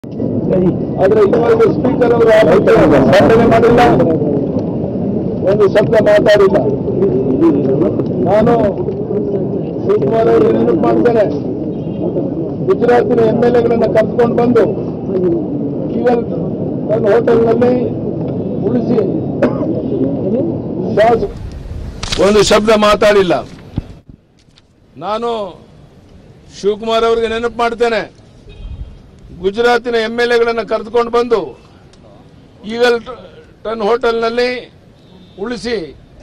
ಆದ್ರೆ ಇದುವರೆಗೂ ಸ್ಪೀಕರ್ ಅವರು ಆ ಬಗ್ಗೆ ಖಂಡನೆ ಮಾಡಿಲ್ಲ ಒಂದು ಶಬ್ದ ಮಾತಾಡಿಲ್ಲ ನಾನು ಶಿವಕುಮಾರ್ ಅವರು ನೆನಪು ಮಾಡ್ತೇನೆ ಗುಜರಾತಿನ ಎಂ ಎಲ್ ಎಗಳನ್ನ ಕರ್ಕೊಂಡು ಬಂದು ಕೀವಲ್ ನನ್ನ ಹೋಟೆಲ್ನಲ್ಲಿ ಉಳಿಸಿ ಶಾಸ ಒಂದು ಶಬ್ದ ಮಾತಾಡಿಲ್ಲ ನಾನು ಶಿವಕುಮಾರ್ ಅವರಿಗೆ ನೆನಪು ಮಾಡ್ತೇನೆ ಗುಜರಾತಿನ ಎಂ ಎಲ್ ಎಗಳನ್ನು ಕರೆದುಕೊಂಡು ಬಂದು ಈಗಲ್ ಟನ್ ಹೋಟೆಲ್ನಲ್ಲಿ ಉಳಿಸಿ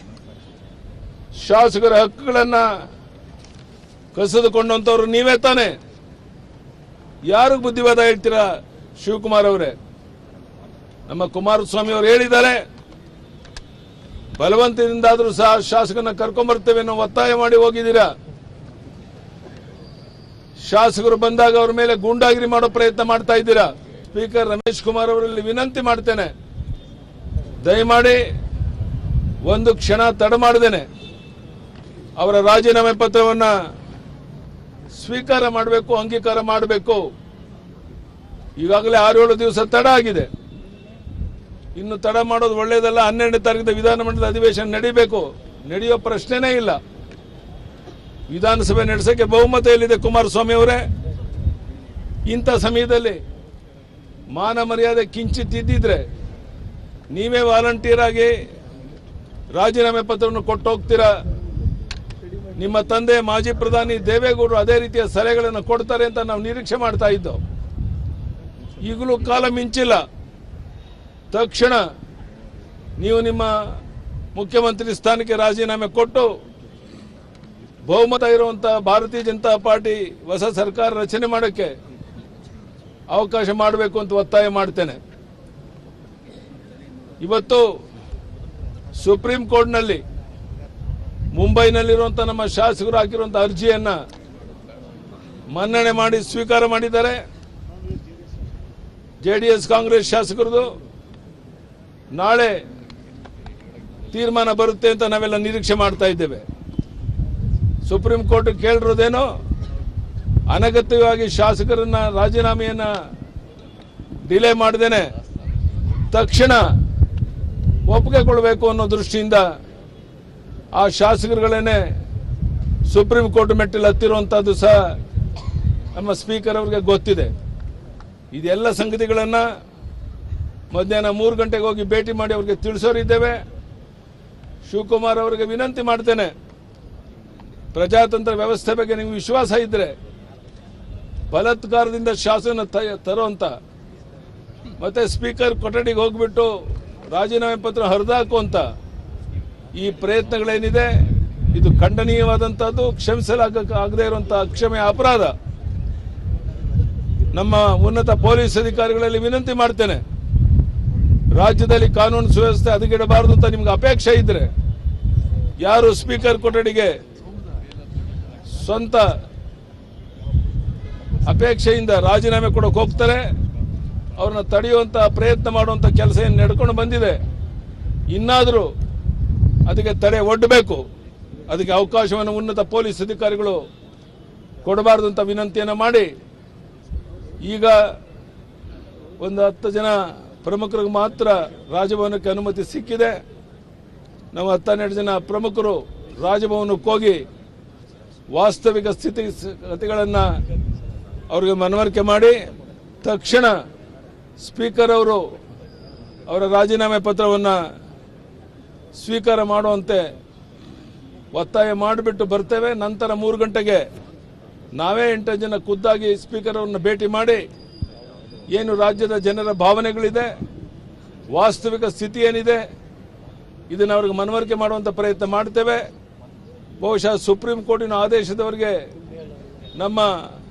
ಶಾಸಕರ ಹಕ್ಕುಗಳನ್ನು ಕಸಿದುಕೊಂಡಂಥವ್ರು ನೀವೇ ತಾನೆ ಯಾರಿಗೆ ಬುದ್ಧಿವಾದ ಹೇಳ್ತೀರಾ ಶಿವಕುಮಾರ್ ಅವರೇ ನಮ್ಮ ಕುಮಾರಸ್ವಾಮಿ ಅವರು ಹೇಳಿದ್ದಾರೆ ಬಲವಂತದಿಂದಾದರೂ ಸಹ ಶಾಸಕನ ಕರ್ಕೊಂಡ್ಬರ್ತೇವೆ ಅನ್ನೋ ಒತ್ತಾಯ ಮಾಡಿ ಹೋಗಿದ್ದೀರಾ ಶಾಸಕರು ಬಂದಾಗ ಅವ್ರ ಮೇಲೆ ಗೂಂಡಾಗಿರಿ ಮಾಡೋ ಪ್ರಯತ್ನ ಮಾಡ್ತಾ ಇದ್ದೀರಾ ಸ್ಪೀಕರ್ ರಮೇಶ್ ಕುಮಾರ್ ಅವರಲ್ಲಿ ವಿನಂತಿ ಮಾಡ್ತೇನೆ ದಯಮಾಡಿ ಒಂದು ಕ್ಷಣ ತಡ ಮಾಡದೇನೆ ಅವರ ರಾಜೀನಾಮೆ ಪತ್ರವನ್ನ ಸ್ವೀಕಾರ ಮಾಡಬೇಕು ಅಂಗೀಕಾರ ಮಾಡಬೇಕು ಈಗಾಗಲೇ ಆರೇಳು ದಿವಸ ತಡ ಆಗಿದೆ ಇನ್ನು ತಡ ಮಾಡೋದು ಒಳ್ಳೆಯದಲ್ಲ ಹನ್ನೆರಡನೇ ತಾರೀಕು ವಿಧಾನಮಂಡಲದ ಅಧಿವೇಶನ ನಡೀಬೇಕು ನಡೆಯೋ ಪ್ರಶ್ನೆನೇ ಇಲ್ಲ ವಿಧಾನಸಭೆ ನಡೆಸಕ್ಕೆ ಬಹುಮತ ಎಲ್ಲಿದೆ ಕುಮಾರಸ್ವಾಮಿ ಅವರೇ ಇಂಥ ಸಮಯದಲ್ಲಿ ಮಾನ ಮರ್ಯಾದೆ ಕಿಂಚಿತ್ ಇದ್ದಿದ್ರೆ ನೀವೇ ವಾಲಂಟಿಯರ್ ಆಗಿ ರಾಜೀನಾಮೆ ಪತ್ರವನ್ನು ಕೊಟ್ಟು ಹೋಗ್ತೀರಾ ನಿಮ್ಮ ತಂದೆ ಮಾಜಿ ಪ್ರಧಾನಿ ದೇವೇಗೌಡರು ಅದೇ ರೀತಿಯ ಸಲಹೆಗಳನ್ನು ಕೊಡ್ತಾರೆ ಅಂತ ನಾವು ನಿರೀಕ್ಷೆ ಮಾಡ್ತಾ ಇದ್ದೋ ಈಗಲೂ ಕಾಲ ಮಿಂಚಿಲ್ಲ ತಕ್ಷಣ ನೀವು ನಿಮ್ಮ ಮುಖ್ಯಮಂತ್ರಿ ಸ್ಥಾನಕ್ಕೆ ರಾಜೀನಾಮೆ ಕೊಟ್ಟು ಬಹುಮತ ಇರುವಂತ ಭಾರತೀಯ ಜನತಾ ಪಾರ್ಟಿ ಹೊಸ ಸರ್ಕಾರ ರಚನೆ ಮಾಡೋಕ್ಕೆ ಅವಕಾಶ ಮಾಡಬೇಕು ಅಂತ ಒತ್ತಾಯ ಮಾಡ್ತೇನೆ ಇವತ್ತು ಸುಪ್ರೀಂ ಕೋರ್ಟ್ನಲ್ಲಿ ಮುಂಬೈನಲ್ಲಿರುವಂಥ ನಮ್ಮ ಶಾಸಕರು ಹಾಕಿರುವಂಥ ಅರ್ಜಿಯನ್ನ ಮನ್ನಣೆ ಮಾಡಿ ಸ್ವೀಕಾರ ಮಾಡಿದ್ದಾರೆ ಜೆ ಡಿ ಎಸ್ ಕಾಂಗ್ರೆಸ್ ಶಾಸಕರದು ನಾಳೆ ತೀರ್ಮಾನ ಬರುತ್ತೆ ಅಂತ ನಾವೆಲ್ಲ ನಿರೀಕ್ಷೆ ಮಾಡ್ತಾ ಇದ್ದೇವೆ ಸುಪ್ರೀಂ ಕೋರ್ಟ್ ಕೇಳಿರೋದೇನೋ ಅನಗತ್ಯವಾಗಿ ಶಾಸಕರನ್ನ ರಾಜೀನಾಮೆಯನ್ನ ಡಿಲೇ ಮಾಡದೇನೆ ತಕ್ಷಣ ಒಪ್ಪಿಗೆ ಕೊಡಬೇಕು ಅನ್ನೋ ದೃಷ್ಟಿಯಿಂದ ಆ ಶಾಸಕರುಗಳೇನೆ ಸುಪ್ರೀಂ ಕೋರ್ಟ್ ಮೆಟ್ಟಿಲು ಹತ್ತಿರುವಂತಹದ್ದು ಸಹ ನಮ್ಮ ಸ್ಪೀಕರ್ ಅವರಿಗೆ ಗೊತ್ತಿದೆ ಇದೆಲ್ಲ ಸಂಗತಿಗಳನ್ನ ಮಧ್ಯಾಹ್ನ ಮೂರು ಗಂಟೆಗೆ ಹೋಗಿ ಭೇಟಿ ಮಾಡಿ ಅವರಿಗೆ ತಿಳಿಸೋರಿದ್ದೇವೆ ಶಿವಕುಮಾರ್ ಅವರಿಗೆ ವಿನಂತಿ ಮಾಡ್ತೇನೆ ಪ್ರಜಾತಂತ್ರ ವ್ಯವಸ್ಥೆ ಬಗ್ಗೆ ನಿಮ್ಗೆ ವಿಶ್ವಾಸ ಇದ್ರೆ ಬಲಾತ್ಕಾರದಿಂದ ಶಾಸನ ತ- ತರುವಂತ ಮತ್ತೆ ಸ್ಪೀಕರ್ ಕೊಠಡಿಗೆ ಹೋಗ್ಬಿಟ್ಟು ರಾಜೀನಾಮೆ ಪತ್ರ ಹರಿದಾಕುವಂತ ಈ ಪ್ರಯತ್ನಗಳೇನಿದೆ ಇದು ಖಂಡನೀಯವಾದಂತಹದ್ದು ಕ್ಷಮಿಸಲಾಗಕ್ಕೆ ಆಗದೇ ಇರುವಂತಹ ಅಕ್ಷಮ್ಯ ಅಪರಾಧ ನಮ್ಮ ಉನ್ನತ ಪೊಲೀಸ್ ಅಧಿಕಾರಿಗಳಲ್ಲಿ ವಿನಂತಿ ಮಾಡ್ತೇನೆ ರಾಜ್ಯದಲ್ಲಿ ಕಾನೂನು ಸುವ್ಯವಸ್ಥೆ ಹದಗೆಡಬಾರದು ಅಂತ ನಿಮ್ಗೆ ಅಪೇಕ್ಷೆ ಇದ್ರೆ ಯಾರು ಸ್ಪೀಕರ್ ಕೊಠಡಿಗೆ ಸ್ವಂತ ಅಪೇಕ್ಷೆಯಿಂದ ರಾಜೀನಾಮೆ ಕೊಡೋಕೆ ಹೋಗ್ತಾರೆ ಅವ್ರನ್ನ ತಡೆಯುವಂತ ಪ್ರಯತ್ನ ಮಾಡುವಂತ ಕೆಲಸ ಏನು ನಡ್ಕೊಂಡು ಬಂದಿದೆ ಇನ್ನಾದರೂ ಅದಕ್ಕೆ ತಡೆ ಒಡ್ಡಬೇಕು ಅದಕ್ಕೆ ಅವಕಾಶವನ್ನು ಉನ್ನತ ಪೊಲೀಸ್ ಅಧಿಕಾರಿಗಳು ಕೊಡಬಾರದು ಅಂತ ವಿನಂತಿಯನ್ನು ಮಾಡಿ ಈಗ ಒಂದು ಹತ್ತು ಜನ ಪ್ರಮುಖರಿಗೆ ಮಾತ್ರ ರಾಜಭವನಕ್ಕೆ ಅನುಮತಿ ಸಿಕ್ಕಿದೆ ನಾವು ಹತ್ತನ್ನೆರಡು ಜನ ಪ್ರಮುಖರು ರಾಜಭವನಕ್ಕೆ ಹೋಗಿ ವಾಸ್ತವಿಕ ಸ್ಥಿತಿ ಗತಿಗಳನ್ನು ಅವ್ರಿಗೆ ಮನವರಿಕೆ ಮಾಡಿ ತಕ್ಷಣ ಸ್ಪೀಕರ್ ಅವರು ಅವರ ರಾಜೀನಾಮೆ ಪತ್ರವನ್ನು ಸ್ವೀಕಾರ ಮಾಡುವಂತೆ ಒತ್ತಾಯ ಮಾಡಿಬಿಟ್ಟು ಬರ್ತೇವೆ ನಂತರ ಮೂರು ಗಂಟೆಗೆ ನಾವೇ ಎಂಟು ಜನ ಖುದ್ದಾಗಿ ಸ್ಪೀಕರ್ ಅವ್ರನ್ನ ಭೇಟಿ ಮಾಡಿ ಏನು ರಾಜ್ಯದ ಜನರ ಭಾವನೆಗಳಿದೆ ವಾಸ್ತವಿಕ ಸ್ಥಿತಿ ಏನಿದೆ ಇದನ್ನು ಅವ್ರಿಗೆ ಮನವರಿಕೆ ಮಾಡುವಂಥ ಪ್ರಯತ್ನ ಮಾಡ್ತೇವೆ ಬಹುಶಃ ಸುಪ್ರೀಂ ಕೋರ್ಟಿನ ಆದೇಶದವರೆಗೆ ನಮ್ಮ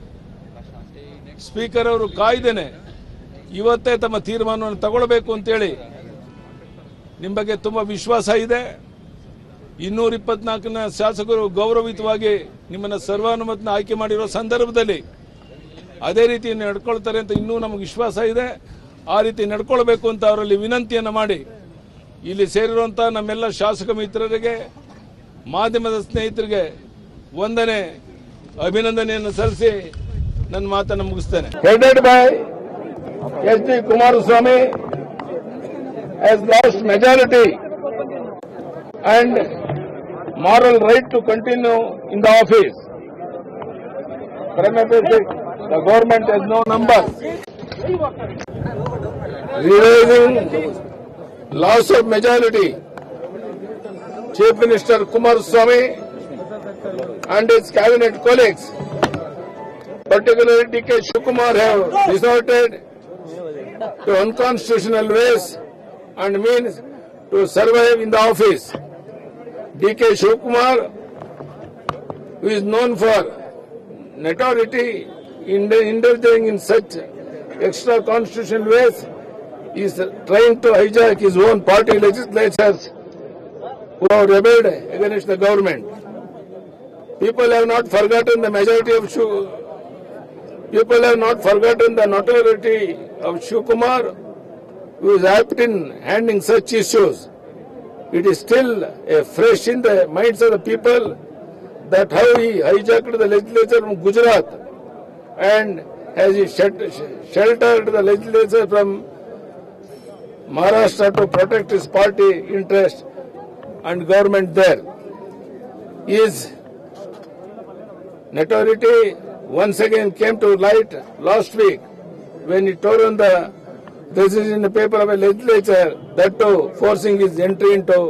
ಸ್ಪೀಕರ್ ಅವರು ಕಾಯ್ದೇನೆ ಇವತ್ತೇ ತಮ್ಮ ತೀರ್ಮಾನವನ್ನು ತಗೊಳ್ಬೇಕು ಅಂತೇಳಿ ನಿಮ್ಮ ಬಗ್ಗೆ ತುಂಬ ವಿಶ್ವಾಸ ಇದೆ ಇನ್ನೂರ ಇಪ್ಪತ್ನಾಲ್ಕನ ಶಾಸಕರು ಗೌರವಯುತವಾಗಿ ನಿಮ್ಮನ್ನು ಸರ್ವಾನುಮತನ ಆಯ್ಕೆ ಮಾಡಿರೋ ಸಂದರ್ಭದಲ್ಲಿ ಅದೇ ರೀತಿ ನಡ್ಕೊಳ್ತಾರೆ ಅಂತ ಇನ್ನೂ ನಮಗೆ ವಿಶ್ವಾಸ ಇದೆ ಆ ರೀತಿ ನಡ್ಕೊಳ್ಬೇಕು ಅಂತ ಅವರಲ್ಲಿ ವಿನಂತಿಯನ್ನು ಮಾಡಿ ಇಲ್ಲಿ ಸೇರಿರುವಂಥ ನಮ್ಮೆಲ್ಲ ಶಾಸಕ ಮಿತ್ರರಿಗೆ ಮಾಧ್ಯಮದ ಸ್ನೇಹಿತರಿಗೆ ವಂದನೆ ಅಭಿನಂದನೆಯನ್ನು ಸಲ್ಲಿಸಿ ನನ್ನ ಮಾತನ್ನು ಮುಗಿಸ್ತೇನೆ headed by SD Kumaraswamy has lost majority and moral right to continue in the office. Prima facie, the government has no number. Realizing loss of majority, Chief Minister Kumaraswamy and his cabinet colleagues, particularly DK Shivakumar, have resorted to unconstitutional ways and means to survive in the office. DK Shivakumar, who is known for notoriety in indulging in such extra constitutional ways, is trying to hijack his own party legislatures who have rebelled against the government. People have not forgotten the majority of Shu. People have not forgotten the notoriety of Shivakumar, who is apt in handling such issues. It is still uh, fresh in the minds of the people that how he hijacked the legislature from Gujarat and has he shed- sheltered the legislature from Maharashtra to protect his party interest and government there. His notoriety once again came to light last week when he tore on the decision in the paper of a legislature, that too forcing his entry into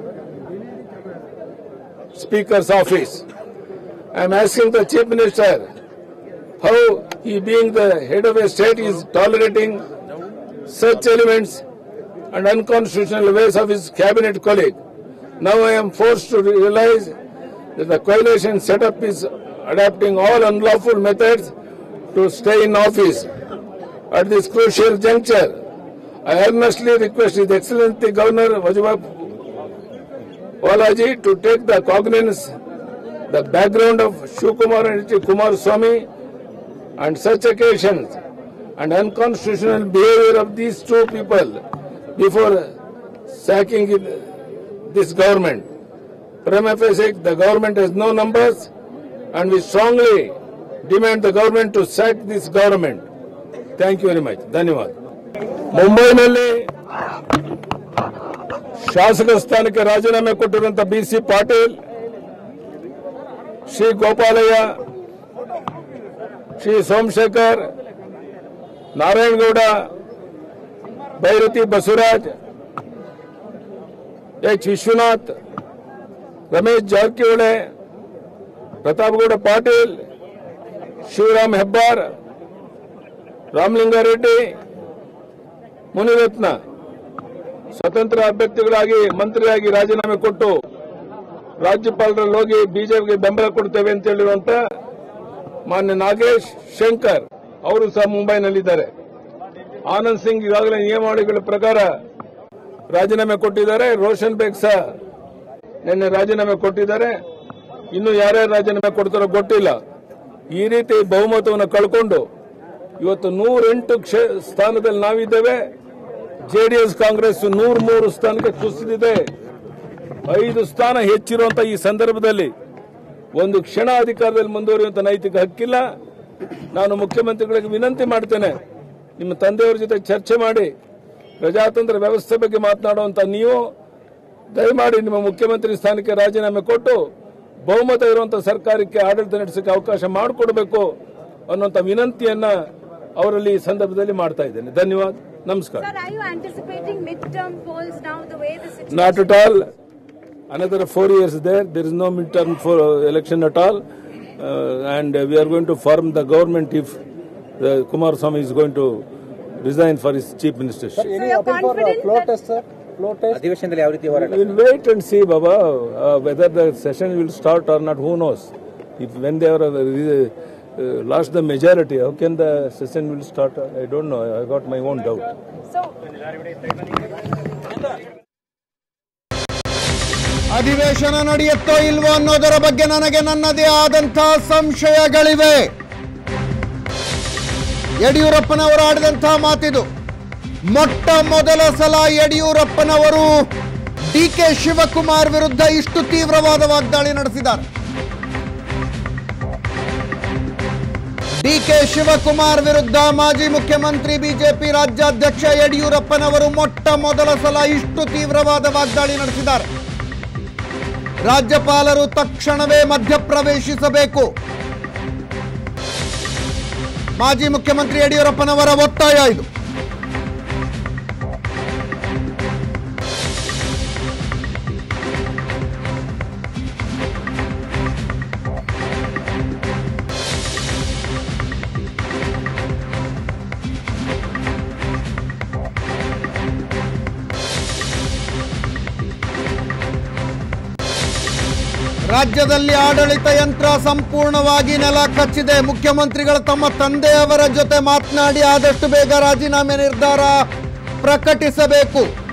Speaker's office. I am asking the Chief Minister how he being the head of a state is tolerating such elements and unconstitutional ways of his cabinet colleague. Now I am forced to realize that the coalition setup is adopting all unlawful methods to stay in office. At this crucial juncture, I earnestly request His Excellency Governor Vajubhai Walaji to take the cognizance the background of Shivakumar and H. Kumar Swami and such occasions and unconstitutional behavior of these two people before sacking it- this government. Prima facie, the government has no numbers and we strongly demand the government to sack this government. Thank you very much. ಧನ್ಯವಾದ ಮುಂಬೈನಲ್ಲಿ ಶಾಸಕ ಸ್ಥಾನಕ್ಕೆ ರಾಜೀನಾಮೆ ಕೊಟ್ಟಿರುವಂತಹ B C Patil Shri Gopalaiah Shri Somashekhar Narayanagowda Byrathi Basavaraj H Vishwanath Ramesh Jarkiholi Prathapgowda Patil Shivaram Hebbar Ramalingareddy Munirathna ಸ್ವತಂತ್ರ ಅಭ್ಯರ್ಥಿಗಳಾಗಿ ಮಂತ್ರಿಯಾಗಿ ರಾಜೀನಾಮೆ ಕೊಟ್ಟು ರಾಜ್ಯಪಾಲರಲ್ಲಿ ಹೋಗಿ ಬಿಜೆಪಿಗೆ ಬೆಂಬಲ ಕೊಡ್ತೇವೆ ಅಂತ ಹೇಳಿರುವಂತ ಮಾನ್ಯ ನಾಗೇಶ್ ಶಂಕರ್ ಅವರು ಸಹ ಮುಂಬೈನಲ್ಲಿದ್ದಾರೆ ಆನಂದ್ ಸಿಂಗ್ ಈಗಾಗಲೇ ನಿಯಮಾವಳಿಗಳ ಪ್ರಕಾರ ರಾಜೀನಾಮೆ ಕೊಟ್ಟಿದ್ದಾರೆ ರೋಷನ್ ಬೇಗ್ ಸಹ ನಿನ್ನೆ ರಾಜೀನಾಮೆ ಕೊಟ್ಟಿದ್ದಾರೆ ಇನ್ನು ಯಾರ್ಯಾರು ರಾಜೀನಾಮೆ ಕೊಡ್ತಾರೋ ಗೊತ್ತಿಲ್ಲ ಈ ರೀತಿ ಬಹುಮತವನ್ನು ಕಳ್ಕೊಂಡು ಇವತ್ತು ನೂರೆಂಟು ಕ್ಷೇ ಸ್ಥಾನದಲ್ಲಿ ನಾವಿದ್ದೇವೆ ಜೆಡಿಎಸ್ ಕಾಂಗ್ರೆಸ್ ನೂರ ಮೂರು ಸ್ಥಾನಕ್ಕೆ ಕುಸಿದಿದೆ ಐದು ಸ್ಥಾನ ಹೆಚ್ಚಿರುವಂತಹ ಈ ಸಂದರ್ಭದಲ್ಲಿ ಒಂದು ಕ್ಷಣ ಅಧಿಕಾರದಲ್ಲಿ ಮುಂದುವರಿಯುವಂತ ನೈತಿಕ ಹಕ್ಕಿಲ್ಲ ನಾನು ಮುಖ್ಯಮಂತ್ರಿಗಳಿಗೆ ವಿನಂತಿ ಮಾಡ್ತೇನೆ ನಿಮ್ಮ ತಂದೆಯವರ ಜೊತೆ ಚರ್ಚೆ ಮಾಡಿ ಪ್ರಜಾತಂತ್ರ ವ್ಯವಸ್ಥೆ ಬಗ್ಗೆ ಮಾತನಾಡುವಂತ ನೀವು ದಯಮಾಡಿ ನಿಮ್ಮ ಮುಖ್ಯಮಂತ್ರಿ ಸ್ಥಾನಕ್ಕೆ ರಾಜೀನಾಮೆ ಕೊಟ್ಟು ಬಹುಮತ ಇರುವಂತಹ ಸರ್ಕಾರಕ್ಕೆ ಆಡಳಿತ ನಡೆಸಕ್ಕೆ ಅವಕಾಶ ಮಾಡಿಕೊಡಬೇಕು ಅನ್ನುವಂಥ ವಿನಂತಿಯನ್ನ ಅವರಲ್ಲಿ ಈ ಸಂದರ್ಭದಲ್ಲಿ ಮಾಡ್ತಾ ಇದ್ದೇನೆ ಧನ್ಯವಾದ ನಮಸ್ಕಾರ Sir, are you anticipating midterm polls now the way the situation Not at all. Another four years there. There is no midterm for election at all. Uh, and uh, we are going to form the government if the Kumar Swamy is going to resign for his chief ministership. So Any you're appeal for uh, confident floor that- test, sir? Floor test? ಅಧಿವೇಶನದಲ್ಲಿ ಯಾವ ರೀತಿ ಹೋರಾಟ We'll wait and see, Baba, uh, whether the session will start or not. Who knows? If when they are uh, re- uh, lost the majority, how can the session will start? I don't know. I got my own doubt. So, ಅಧಿವೇಶನ ನಡೆಯುತ್ತೋ ಇಲ್ವೋ ಅನ್ನೋದರ ಬಗ್ಗೆ ನನಗೆ ನನ್ನದೇ ಆದಂಥ ಸಂಶಯಗಳಿವೆ ಯಡಿಯೂರಪ್ಪನವರು ಆಡಿದಂಥ ಮಾತಿದು ಮೊಟ್ಟ ಮೊದಲ ಸಲ ಯಡಿಯೂರಪ್ಪನವರು ಡಿ ಕೆ ಶಿವಕುಮಾರ್ ವಿರುದ್ಧ ಇಷ್ಟು ತೀವ್ರವಾದ ವಾಗ್ದಾಳಿ ನಡೆಸಿದ್ದಾರೆ ಡಿಕೆ ಶಿವಕುಮಾರ್ ವಿರುದ್ಧ ಮಾಜಿ ಮುಖ್ಯಮಂತ್ರಿ ಬಿಜೆಪಿ ರಾಜ್ಯಾಧ್ಯಕ್ಷ ಯಡಿಯೂರಪ್ಪನವರು ಮೊಟ್ಟ ಮೊದಲ ಸಲ ಇಷ್ಟು ತೀವ್ರವಾದ ವಾಗ್ದಾಳಿ ನಡೆಸಿದ್ದಾರೆ ರಾಜ್ಯಪಾಲರು ತಕ್ಷಣವೇ ಮಧ್ಯಪ್ರವೇಶಿಸಬೇಕು ಮಾಜಿ ಮುಖ್ಯಮಂತ್ರಿ ಯಡಿಯೂರಪ್ಪನವರ ಒತ್ತಾಯ ಇದು ರಾಜ್ಯದಲ್ಲಿ ಆಡಳಿತ ಯಂತ್ರ ಸಂಪೂರ್ಣವಾಗಿ ನೆಲ ಕಚ್ಚಿದೆ ಮುಖ್ಯಮಂತ್ರಿಗಳು ತಮ್ಮ ತಂದೆಯವರ ಜೊತೆ ಮಾತನಾಡಿ ಆದಷ್ಟು ಬೇಗ ರಾಜೀನಾಮೆ ನಿರ್ಧಾರ ಪ್ರಕಟಿಸಬೇಕು